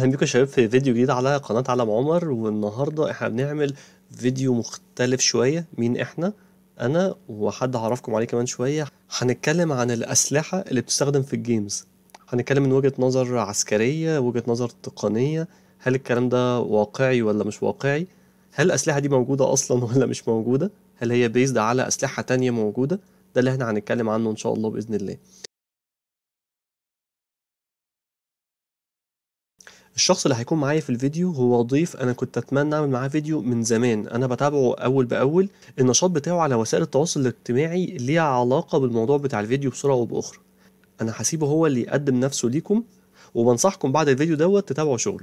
اهلا بيكم يا شباب في فيديو جديد على قناة علم عمر والنهاردة احنا بنعمل فيديو مختلف شوية مين احنا انا وحد هعرفكم عليه كمان شوية هنتكلم عن الاسلحة اللي بتستخدم في الجيمز هنتكلم من وجهة نظر عسكرية وجهة نظر تقنية هل الكلام ده واقعي ولا مش واقعي هل الاسلحة دي موجودة اصلا ولا مش موجودة هل هي بيزد على اسلحة تانية موجودة ده اللي احنا هنتكلم عنه ان شاء الله باذن الله الشخص اللي هيكون معايا في الفيديو هو ضيف انا كنت اتمنى اعمل معاه فيديو من زمان انا بتابعه اول باول النشاط بتاعه على وسائل التواصل الاجتماعي ليه علاقة بالموضوع بتاع الفيديو بصورة او باخرى انا هسيبه هو اللي يقدم نفسه ليكم وبنصحكم بعد الفيديو دوت تتابعوا شغله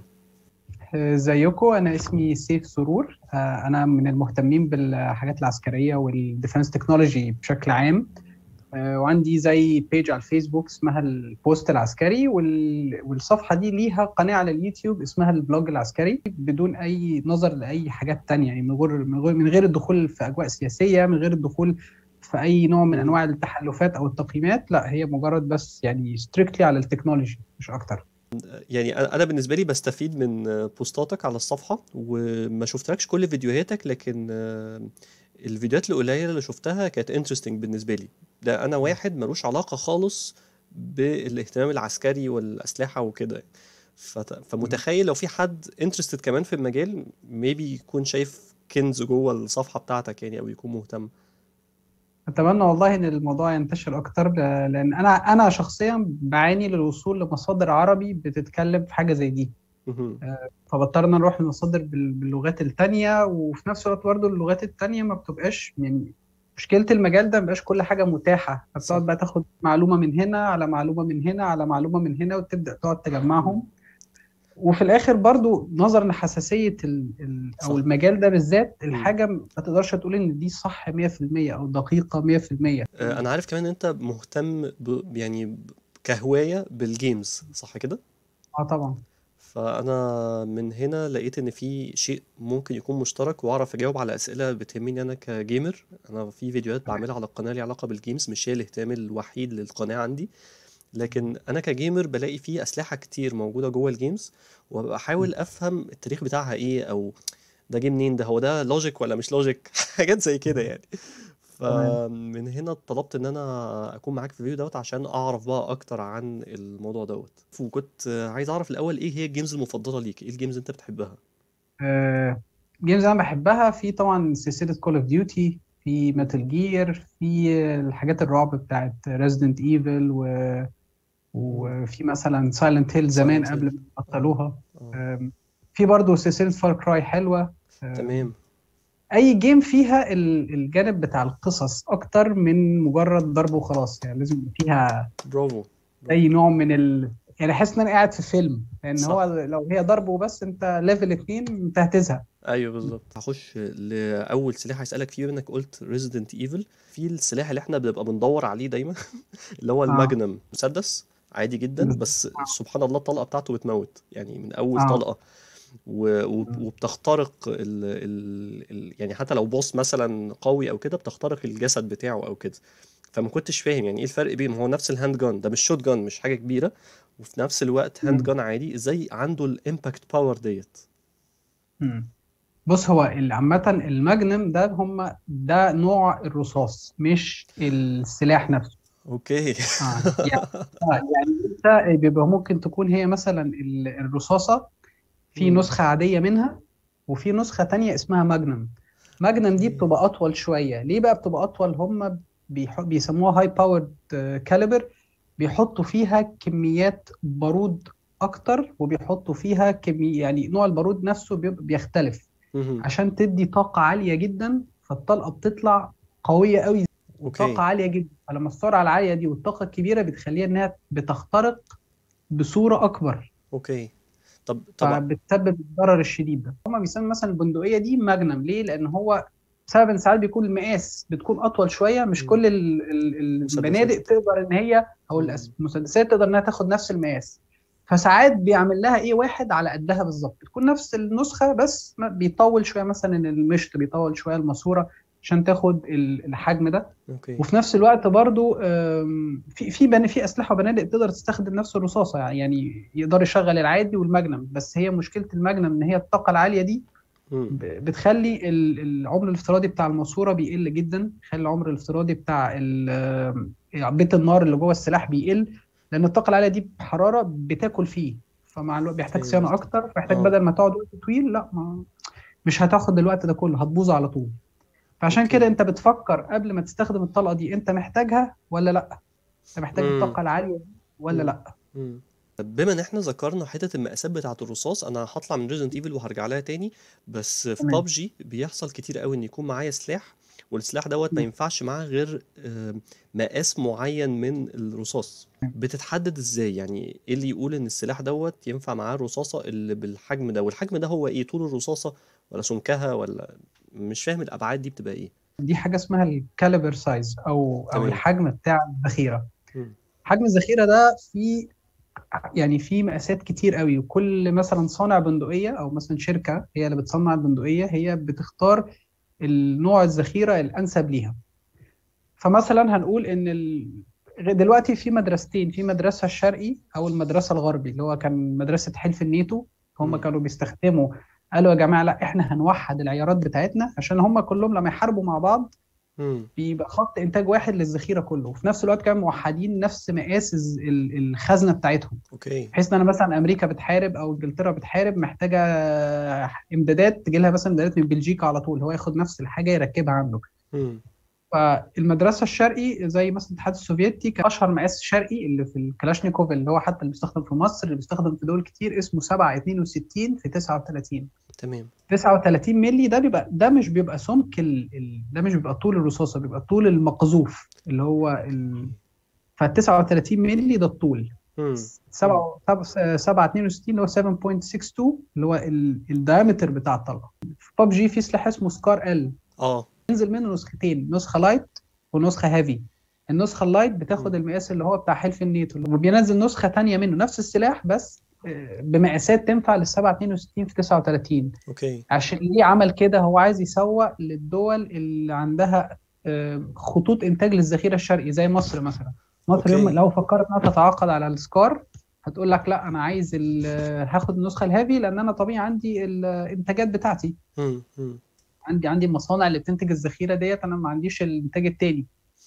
ازيكم انا اسمي سيف سرور آه، انا من المهتمين بالحاجات العسكريه والديفنس تكنولوجي بشكل عام آه، وعندي زي بيج على الفيسبوك اسمها البوست العسكري وال- والصفحه دي ليها قناه على اليوتيوب اسمها البلوج العسكري بدون اي نظر لاي حاجات تانية يعني من غير من غير من غير الدخول في اجواء سياسيه من غير الدخول في اي نوع من انواع التحالفات او التقييمات لا هي مجرد بس يعني ستريكتلي على التكنولوجي مش اكتر يعني انا أنا بالنسبه لي بستفيد من بوستاتك على الصفحه وما شفتلكش كل فيديوهاتك لكن آه، الفيديوهات القليله اللي شفتها كانت انترستنج بالنسبه لي ده انا واحد ملوش علاقه خالص بالاهتمام العسكري والاسلحه وكده فت- فمتخيل لو في حد انترستد كمان في المجال ميبي يكون شايف كنز جوه الصفحه بتاعتك يعني او يكون مهتم اتمنى والله ان الموضوع ينتشر اكتر ل- لان انا انا شخصيا بعاني للوصول لمصادر عربي بتتكلم في حاجه زي دي مهم. فبضطر ان أنا اروح لمصادر بال- باللغات التانية وفي نفس الوقت برضه اللغات التانية ما بتبقاش يعني مشكلة المجال ده ما بيبقاش كل حاجة متاحة صح. فبتقعد بقى تاخد معلومة من هنا على معلومة من هنا على معلومة من هنا وتبدأ تقعد تجمعهم وفي الآخر برضه نظرا لحساسية ال... ال... صح. أو المجال ده بالذات مم. الحاجة ما تقدرش تقول إن دي صح 100% أو دقيقة 100% آه، انا عارف كمان ان انت مهتم ب... يعني ب- كهوايه بالجيمز صح كده اه طبعا فانا من هنا لقيت ان في شيء ممكن يكون مشترك واعرف اجاوب على اسئله بتهمني انا كجيمر انا في فيديوهات بعملها على القناه ليها علاقه بالجيمز مش هي الاهتمام الوحيد للقناه عندي لكن انا كجيمر بلاقي في اسلحه كتير موجوده جوه الجيمز وببقى احاول افهم التاريخ بتاعها ايه او ده جه منين ده هو ده لوجيك ولا مش لوجيك حاجات زي كده يعني فمن هنا طلبت ان انا اكون معاك في الفيديو دوت عشان اعرف بقى اكتر عن الموضوع دوت وكنت عايز اعرف الاول ايه هي الجيمز المفضله ليك ايه الجيمز انت بتحبها آه، جيمز انا بحبها في طبعا سلسله كول اوف ديوتي في ميتال جير في الحاجات الرعب بتاعت ريزيدنت ايفل و... وفي مثلا سايلنت هيل زمان Silent Hill. قبل ما بطلوها آه. آم، في برضه سلسله فار كراي حلوه آم، تمام اي جيم فيها ال- الجانب بتاع القصص اكتر من مجرد ضرب وخلاص يعني لازم يبقى فيها برافو اي نوع من ال... يعني احس ان انا قاعد في فيلم لان صح. هو لو هي ضرب وبس انت ليفل اتنين انت هتزهق ايوه بالظبط هخش لاول سلاح هسالك فيه انك قلت ريزيدنت ايفل في السلاح اللي احنا بنبقى بندور عليه دايما اللي هو آه. الماجنم مسدس عادي جدا بالظبط. بس سبحان الله الطلقه بتاعته بتموت يعني من اول آه. طلقه و- وب- وبتخترق ال ال ال يعني حتى لو بوس مثلا قوي او كده بتخترق الجسد بتاعه او كده فما كنتش فاهم يعني ايه الفرق بين ما هو نفس الهاند جان ده مش شوت جان مش حاجه كبيره وفي نفس الوقت هاند مم. جان عادي ازاي عنده الامباكت باور ديت مم. بص هو ال- عامة الماجنم ده هم ده نوع الرصاص مش السلاح نفسه اوكي آه. يعني آه. يعني انت بيبقى ممكن تكون هي مثلا ال- الرصاصة في مم. نسخة عادية منها وفي نسخة تانية اسمها ماجنم ماجنم دي أوكي. بتبقى أطول شوية ليه بقى بتبقى أطول هم بيح- بيسموها هاي باورد كاليبر بيحطوا فيها كميات بارود أكتر وبيحطوا فيها كمية يعني نوع البارود نفسه بيبقى بيختلف مهم. عشان تدي طاقة عالية جدا فالطلقة بتطلع قوية قوي اوكي طاقة عالية جدا فلما السرعة العالية دي والطاقة الكبيرة بتخليها إنها بتخترق بصورة أكبر اوكي طب طبعا فبتسبب الضرر الشديد ده هما بيسموا مثلا البندقية دي ماجنم ليه؟ لأن هو بسبب إن ساعات بيكون المقاس بتكون أطول شوية مش مم. كل ال- ال- البنادق مسدسات. تقدر إن هي أو مم. الأس- المسدسات تقدر إنها تاخد نفس المقاس فساعات بيعمل لها ايه واحد على قدها بالظبط تكون نفس النسخه بس ما- بيطول شويه مثلا المشط بيطول شويه الماسوره عشان تاخد ال- الحجم ده اوكي وفي نفس الوقت برضو آم، في في بن- في اسلحه وبنادق تقدر تستخدم نفس الرصاصه يعني يقدر يشغل العادي والماجنم بس هي مشكله الماجنم ان هي الطاقه العاليه دي مم. ب- بتخلي ال- العمر الافتراضي بتاع الماسوره بيقل جدا بيخلي العمر الافتراضي بتاع ال- آم، بيت النار اللي جوه السلاح بيقل لان الطاقه العاليه دي بحراره بتاكل فيه فمع الوقت بيحتاج فهمت. صيانه اكتر فيحتاج آه. بدل ما تقعد وقت طويل لا ما مش هتاخد الوقت ده كله هتبوظ على طول فعشان أوكي. كده انت بتفكر قبل ما تستخدم الطلقه دي انت محتاجها ولا لا انت محتاج مم. الطاقه العاليه دي ولا مم. لا مم. طب بما ان احنا ذكرنا حته المقاسات بتاعه الرصاص انا هطلع من ريزنت ايفل وهرجع لها تاني بس في تمام. بابجي بيحصل كتير قوي ان يكون معايا سلاح والسلاح دوت ما مم. ينفعش معاه غير آه، مقاس معين من الرصاص بتتحدد ازاي يعني ايه اللي يقول ان السلاح دوت ينفع معاه الرصاصه اللي بالحجم ده والحجم ده هو ايه طول الرصاصه ولا سمكها ولا مش فاهم الابعاد دي بتبقى ايه دي حاجه اسمها الكاليبر سايز او او تمام. الحجم بتاع الذخيره مم. حجم الذخيره ده في يعني في مقاسات كتير قوي وكل مثلا صانع بندقيه او مثلا شركه هي اللي بتصنع البندقيه هي بتختار النوع الذخيره الانسب ليها فمثلا هنقول ان ال... دلوقتي في مدرستين في مدرسه الشرقي او المدرسه الغربي اللي هو كان مدرسه حلف الناتو هم مم. كانوا بيستخدموا قالوا يا جماعه لا احنا هنوحد العيارات بتاعتنا عشان هم كلهم لما يحاربوا مع بعض مم. بيبقى خط انتاج واحد للذخيره كله وفي نفس الوقت كانوا موحدين نفس مقاس الز- ال- الخزنه بتاعتهم اوكي بحيث ان انا مثلا امريكا بتحارب او انجلترا بتحارب محتاجه امدادات تجي لها مثلا امدادات من بلجيكا على طول هو ياخد نفس الحاجه يركبها عنده مم. فالمدرسه الشرقي زي مثلا الاتحاد السوفيتي كان اشهر مقاس شرقي اللي في الكلاشنيكوف اللي هو حتى اللي بيستخدم في مصر اللي بيستخدم في دول كتير اسمه 7 62 في 39 تمام 39 مللي ده بيبقى ده مش بيبقى سمك ال... ال... ده مش بيبقى طول الرصاصه بيبقى طول المقذوف اللي هو ال... فال 39 مللي ده الطول مم. 7 7 62 اللي هو 7.62 اللي هو ال... الدايمتر بتاع الطلقه في ببجي في سلاح اسمه سكار ال اه ينزل منه نسختين نسخه لايت ونسخه هيفي النسخه اللايت بتاخد مم. المقاس اللي هو بتاع حلف الناتو وبينزل نسخه تانية منه نفس السلاح بس آه، بمقاسات تنفع لل 7 62 في 39 اوكي عشان ليه عمل كده هو عايز يسوق للدول اللي عندها آه، خطوط انتاج للذخيره الشرقي زي مصر مثلا مصر أوكي. يوم لو فكرت انها تتعاقد على السكار هتقول لك لا انا عايز ال- هاخد النسخه الهافي لان انا طبيعي عندي الانتاجات بتاعتي مم. مم. عندي عندي المصانع اللي بتنتج الذخيره ديت انا ما عنديش الانتاج التاني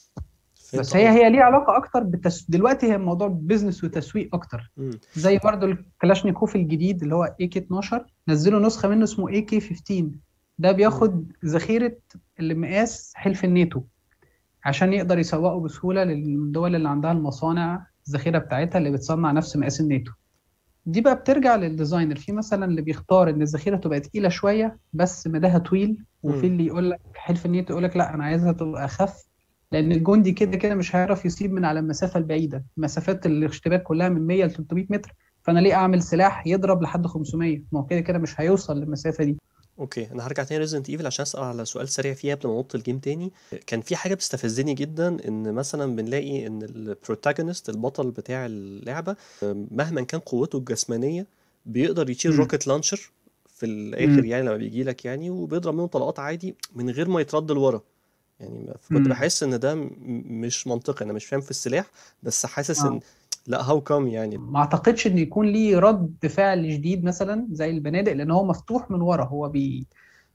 فهمت بس هي قصدك. هي ليها علاقه اكتر بالتس... دلوقتي هي موضوع بيزنس وتسويق اكتر مم. زي برضو الكلاشنيكوف الجديد اللي هو اي كي 12 نزلوا نسخه منه اسمه اي كي 15 ده بياخد ذخيره اللي مقاس حلف الناتو عشان يقدر يسوقه بسهوله للدول اللي عندها المصانع الذخيره بتاعتها اللي بتصنع نفس مقاس الناتو دي بقى بترجع للديزاينر في مثلا اللي بيختار ان الذخيره تبقى تقيله شويه بس مداها طويل وفي مم. اللي يقول لك حلف الناتو يقول لك لا انا عايزها تبقى اخف لان الجندي كده كده مش هيعرف يصيب من على المسافه البعيده مسافات الاشتباك كلها من 100 ل 300 متر فانا ليه اعمل سلاح يضرب لحد 500 ما هو كده كده مش هيوصل للمسافه دي اوكي انا هرجع تاني ريزنت ايفل عشان اسال على سؤال سريع فيها قبل ما انط الجيم تاني كان في حاجه بتستفزني جدا ان مثلا بنلاقي ان البروتاجونست البطل بتاع اللعبه مهما كان قوته الجسمانيه بيقدر يشيل مم. روكيت لانشر في الاخر مم. يعني لما بيجي لك يعني وبيضرب منه طلقات عادي من غير ما يترد لورا يعني كنت مم. بحس ان ده م- مش منطقي انا مش فاهم في السلاح بس حاسس آه. ان لا هاو كام يعني ما اعتقدش ان يكون ليه رد فعل شديد مثلا زي البنادق لان هو مفتوح من ورا هو بي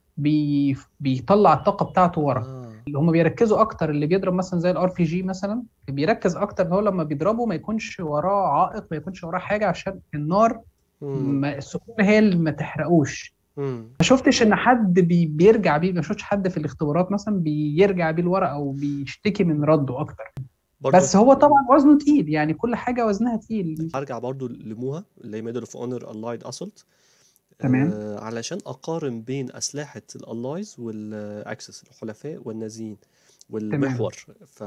بي بيطلع الطاقه بتاعته ورا آه. اللي هم بيركزوا اكتر اللي بيضرب مثلا زي الار بي جي مثلا بيركز اكتر ان هو لما بيضربه ما يكونش وراه عائق ما يكونش وراه حاجه عشان النار مم. ما السكون هي اللي ما تحرقوش مم. ما شفتش ان حد بي بيرجع بيه ما شفتش حد في الاختبارات مثلا بيرجع بيه لورا او بيشتكي من رده اكتر برضو بس هو طبعا وزنه تقيل يعني كل حاجه وزنها تقيل هرجع برضو لموها اللي هي ميدل اوف اونر اللايد اسولت تمام. آه علشان اقارن بين اسلحه الالايز والاكسس الحلفاء والنازيين والمحور ف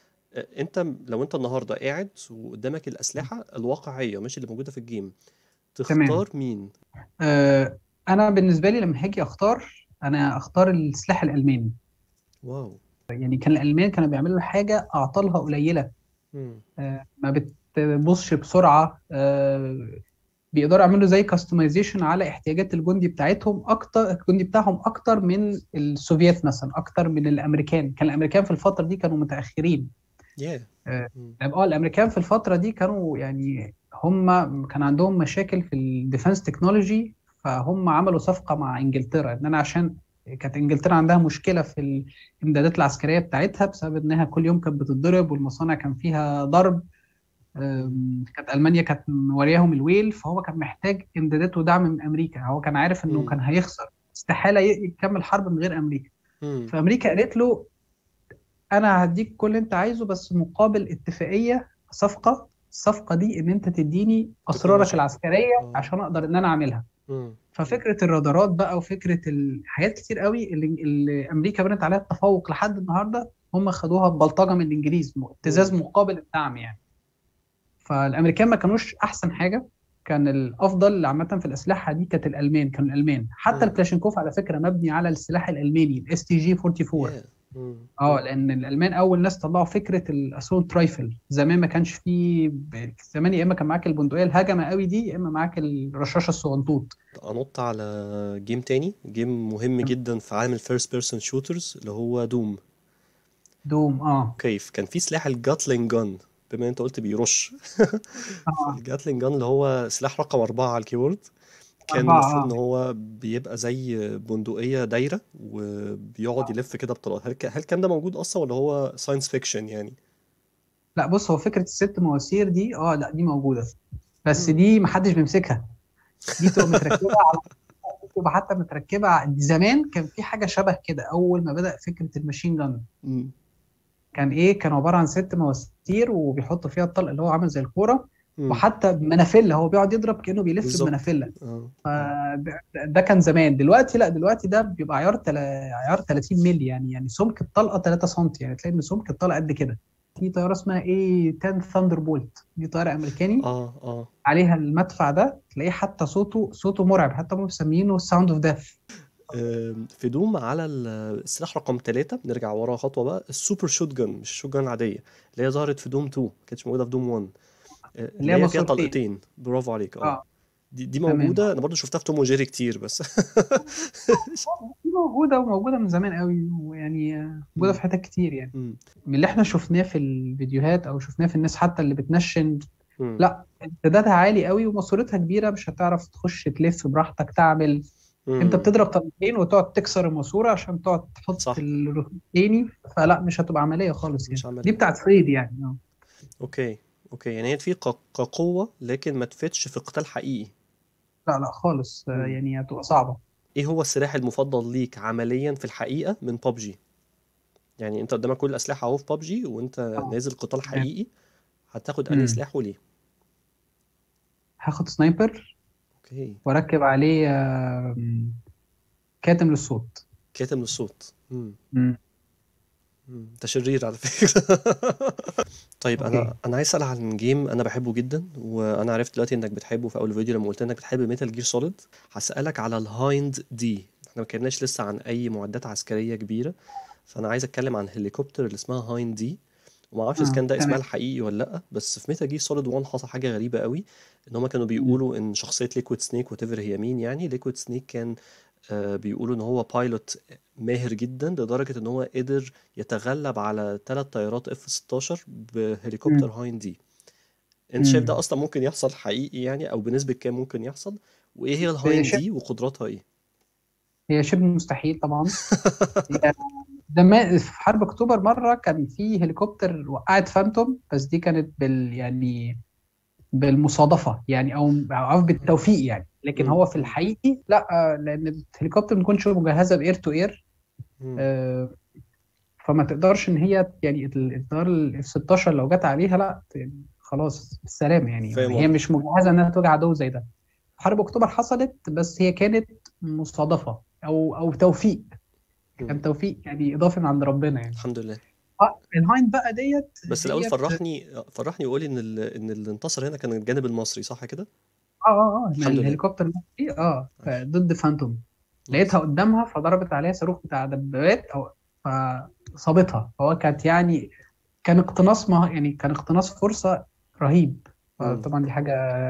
انت لو انت النهارده قاعد وقدامك الاسلحه الواقعيه مش اللي موجوده في الجيم تختار مين آه، انا بالنسبه لي لما هاجي اختار انا اختار السلاح الالماني واو يعني كان الالمان كانوا بيعملوا حاجه اعطالها قليله مم. آه، ما بتبصش بسرعه آه، بيقدروا يعملوا زي كاستمايزيشن على احتياجات الجندي بتاعتهم اكتر الجندي بتاعهم اكتر من السوفييت مثلا اكتر من الامريكان كان الامريكان في الفتره دي كانوا متاخرين ياه آه، مم. اه الامريكان في الفتره دي كانوا يعني هم كان عندهم مشاكل في الديفense تكنولوجي فهم عملوا صفقه مع انجلترا ان انا عشان كانت انجلترا عندها مشكله في الامدادات العسكريه بتاعتها بسبب انها كل يوم كانت بتتضرب والمصانع كان فيها ضرب أم، كانت المانيا كانت مورياهم الويل فهو كان محتاج امدادات ودعم من امريكا هو كان عارف انه مم. كان هيخسر استحاله ي- يكمل حرب من غير امريكا مم. فامريكا قالت له انا هديك كل اللي انت عايزه بس مقابل اتفاقيه صفقه الصفقه دي ان انت تديني اسرارك تكنولوجيا. العسكريه آه. عشان اقدر ان انا اعملها مم. ففكره الرادارات بقى وفكره الحاجات كتير قوي اللي, اللي امريكا بنت عليها التفوق لحد النهارده هم خدوها ببلطجه من الانجليز ابتزاز مقابل الدعم يعني فالامريكان ما كانوش احسن حاجه كان الافضل عامه في الاسلحه دي كانت الالمان كانوا الالمان حتى مم. الكلاشينكوف على فكره مبني على السلاح الالماني الاس تي جي 44 ياه. مم. اه لان الالمان اول ناس طلعوا فكره الاسولت رايفل زمان ما كانش فيه ب- زمان يا اما كان معاك البندقيه الهجمه قوي دي يا اما معاك الرشاشه الصغنطوط انط على جيم تاني جيم مهم جدا في عالم الفيرست بيرسون شوترز اللي هو دوم دوم اه كيف كان في سلاح الجاتلينج جان بما انت قلت بيرش اه الجاتلينج جان اللي هو سلاح رقم أربعة على الكيبورد كان أربعة، المفروض آه. ان هو بيبقى زي بندقية دايرة وبيقعد يلف كده بطريقة هل هل الكلام ده موجود اصلا ولا هو ساينس فيكشن يعني لا بص هو فكره الست مواسير دي اه لا دي موجوده بس مم. دي محدش بيمسكها دي تبقى متركبه على تبقى حتى متركبه ع- زمان كان في حاجه شبه كده اول ما بدا فكره الماشين جان مم. كان ايه كان عباره عن ست مواسير وبيحطوا فيها الطلق اللي هو عامل زي الكوره مم. وحتى منافله هو بيقعد يضرب كانه بيلف بالظبط. بمنافله اه فده ده كان زمان دلوقتي لا دلوقتي ده بيبقى عيار تلا... عيار 30 مللي يعني يعني سمك الطلقه 3 سم يعني تلاقي ان سمك الطلقه قد كده في طياره اسمها ايه 10 ثاندر بولت دي طياره امريكاني اه اه عليها المدفع ده تلاقيه حتى صوته صوته مرعب حتى هم مسمينه ساوند اوف ديث آم، في دوم على ال- السلاح رقم ثلاثة نرجع ورا خطوة بقى السوبر شوت جان مش الشوت جان العادية اللي هي ظهرت في دوم 2 ما كانتش موجودة في دوم 1 آه، اللي هي هي فيها ماسورتين. طلقتين برافو عليك اه اه دي دي تمام. موجودة انا برضو شفتها في توم وجيري كتير بس دي موجوده وموجوده من زمان قوي ويعني آه، موجوده في حتت كتير يعني مم. من اللي احنا شفناه في الفيديوهات او شفناه في الناس حتى اللي بتنشن مم. لا امتدادها عالي قوي وماسورتها كبيره مش هتعرف تخش تلف براحتك تعمل انت مم. بتضرب طلقتين وتقعد تكسر الماسوره عشان تقعد تحط صح. التاني فلا مش هتبقى عمليه خالص مش يعني عملية. دي بتاعت صيد يعني اه اوكي اوكي يعني هي في ق- كقوة لكن ما تفيدش في قتال حقيقي لا لا خالص آه، مم. يعني هتبقى صعبه ايه هو السلاح المفضل ليك عمليا في الحقيقة من بابجي يعني انت قدامك كل الاسلحة اهو في بابجي وانت آه. نازل قتال تمام. حقيقي هتاخد انهي مم. سلاح وليه هاخد سنايبر اوكي واركب عليه آم، كاتم للصوت كاتم للصوت مم. مم. مم. انت شرير على فكرة طيب انا أوكي. انا عايز اسال عن جيم انا بحبه جدا وانا عرفت دلوقتي انك بتحبه في اول فيديو لما قلت انك بتحب ميتال جير سوليد هسالك على الهايند دي احنا ما اتكلمناش لسه عن اي معدات عسكريه كبيره فانا عايز اتكلم عن هليكوبتر اللي اسمها هايند دي وما اعرفش اذا آه، كان ده اسمها تمام. الحقيقي ولا لا بس في ميتال جير سوليد 1 حصل حاجه غريبه قوي ان هم كانوا بيقولوا ان شخصيه ليكويد سنيك وات هي مين يعني ليكويد سنيك كان آه، بيقولوا ان هو بايلوت ماهر جدا لدرجه ان هو قدر يتغلب على ثلاث طيارات اف 16 بهليكوبتر هاين دي انت شايف ده مم. اصلا ممكن يحصل حقيقي يعني او بنسبه كام ممكن يحصل وايه هي الهاين شايف- دي وقدراتها ايه هي شبه مستحيل طبعا هي ده ما في حرب اكتوبر مره كان في هليكوبتر وقعت فانتوم بس دي كانت بال يعني بالمصادفه يعني او او بالتوفيق يعني لكن مم. هو في الحقيقي لا آه، لان الهليكوبتر ما تكونش مجهزه باير تو اير مم. فما تقدرش ان هي يعني ال- الطياره الاف 16 لو جت عليها لا يعني خلاص بالسلامه يعني فاهم هي قصدك. مش مجهزه انها تواجه عدو زي ده حرب اكتوبر حصلت بس هي كانت مصادفه او او توفيق كان مم. توفيق يعني اضافي من عند ربنا يعني الحمد لله آه، الهاين بقى ديت بس الاول ديت- فرحني فرحني وقولي ان ال- ان اللي انتصر هنا كان الجانب المصري صح كده اه اه اه الحمد لله. الهليكوبتر المصري اه ضد فانتوم لقيتها قدامها فضربت عليها صاروخ بتاع دبابات او فصابتها فهو كانت يعني كان اقتناص ما يعني كان اقتناص فرصه رهيب مم. طبعا دي حاجه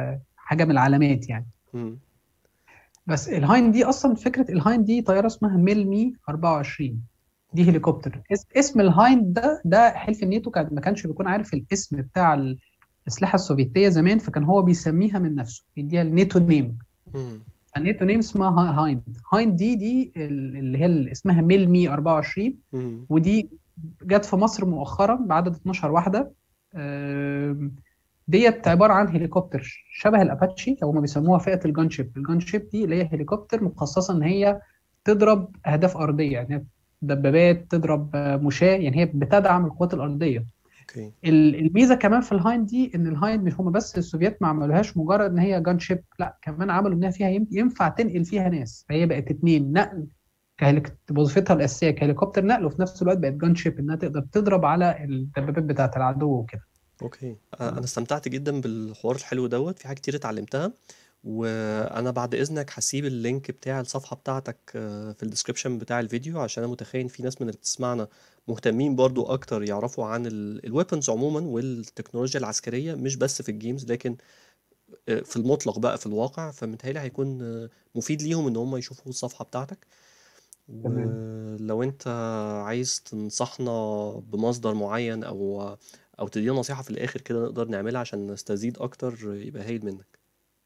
حاجه من العلامات يعني مم. بس الهاين دي اصلا فكره الهاين دي طياره اسمها ميلمي 24 دي هليكوبتر اس- اسم الهاين ده ده حلف الناتو كان ما كانش بيكون عارف الاسم بتاع ال- الاسلحه السوفيتيه زمان فكان هو بيسميها من نفسه يديها الناتو نيم مم. الناتو نيم اسمها ها- هاين هاين دي دي ال- اللي هي ال- اسمها ميلمي 24 مم. ودي جت في مصر مؤخرا بعدد 12 واحده آم، ديت عباره عن هليكوبتر شبه الاباتشي او هم بيسموها فئه الجان شيب الجان شيب دي اللي هي هليكوبتر مخصصه ان هي تضرب اهداف ارضيه يعني هي دبابات تضرب آه، مشاة يعني هي بتدعم القوات الارضيه اوكي ال- الميزه كمان في الهاين دي ان الهاين مش هم بس السوفيات ما عملوهاش مجرد ان هي جان شيب لا كمان عملوا انها فيها يم- ينفع تنقل فيها ناس فهي بقت اتنين نقل كهليك وظيفتها الاساسيه كهليكوبتر نقل وفي نفس الوقت بقت جان شيب انها تقدر تضرب على الدبابات بتاعه العدو وكده اوكي آه، انا استمتعت جدا بالحوار الحلو دوت في حاجات كتير اتعلمتها وانا بعد اذنك هسيب اللينك بتاع الصفحه بتاعتك آه، في الديسكريبشن بتاع الفيديو عشان انا متخيل في ناس من اللي بتسمعنا مهتمين برضو اكتر يعرفوا عن الويبنز عموما والتكنولوجيا العسكريه مش بس في الجيمز لكن آه، في المطلق بقى في الواقع فمتهيألي هيكون آه، مفيد ليهم ان هم يشوفوا الصفحه بتاعتك تمام ولو انت عايز تنصحنا بمصدر معين او او تدينا نصيحة في الاخر كده نقدر نعملها عشان نستزيد اكتر يبقى هايل منك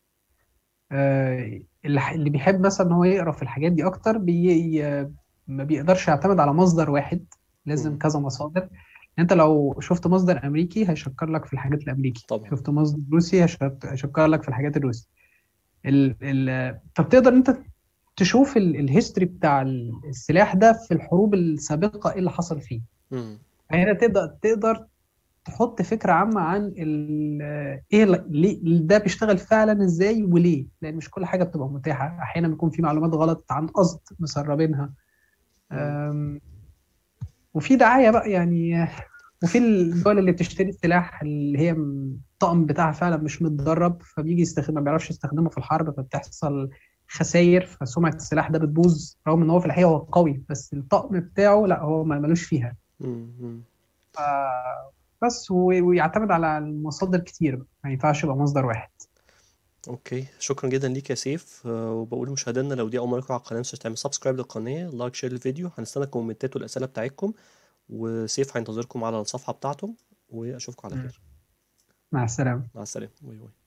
آه، اللي ح- اللي بيحب مثلا ان هو يقرا في الحاجات دي اكتر بي... ما بيقدرش يعتمد على مصدر واحد لازم مم. كذا مصادر انت لو شفت مصدر امريكي هيشكر لك في الحاجات الامريكي طبعا شفت مصدر روسي هيشك- هيشكر لك في الحاجات الروسي ال... ال... فبتقدر انت تشوف ال... الهيستوري بتاع السلاح ده في الحروب السابقة ايه اللي حصل فيه مم. هنا تقدر تقدر تحط فكرة عامة عن ال... ايه ال- ليه ده بيشتغل فعلا ازاي وليه لان مش كل حاجة بتبقى متاحة احيانا بيكون في معلومات غلط عن قصد مسربينها مم. أم، وفي دعاية بقى يعني وفي الدول اللي بتشتري السلاح اللي هي م- الطقم بتاعها فعلا مش متدرب فبيجي يستخدم ما بيعرفش يستخدمه في الحرب فبتحصل خسائر فسمعة السلاح ده بتبوظ رغم ان هو في الحقيقة هو قوي بس الطقم بتاعه لا هو ما- ملوش فيها مم. مم. ف- بس و- ويعتمد على المصادر كتير بقى. ما ينفعش يبقى مصدر واحد اوكي شكرا جدا ليك يا سيف آه، وبقول لمشاهدينا لو دي اول مره يكونوا على القناه مش تعمل سبسكرايب للقناه لايك شير الفيديو هنستنى الكومنتات والاسئله بتاعتكم وسيف هينتظركم على الصفحه بتاعته واشوفكم على مم. خير مع السلامة مع السلامه باي باي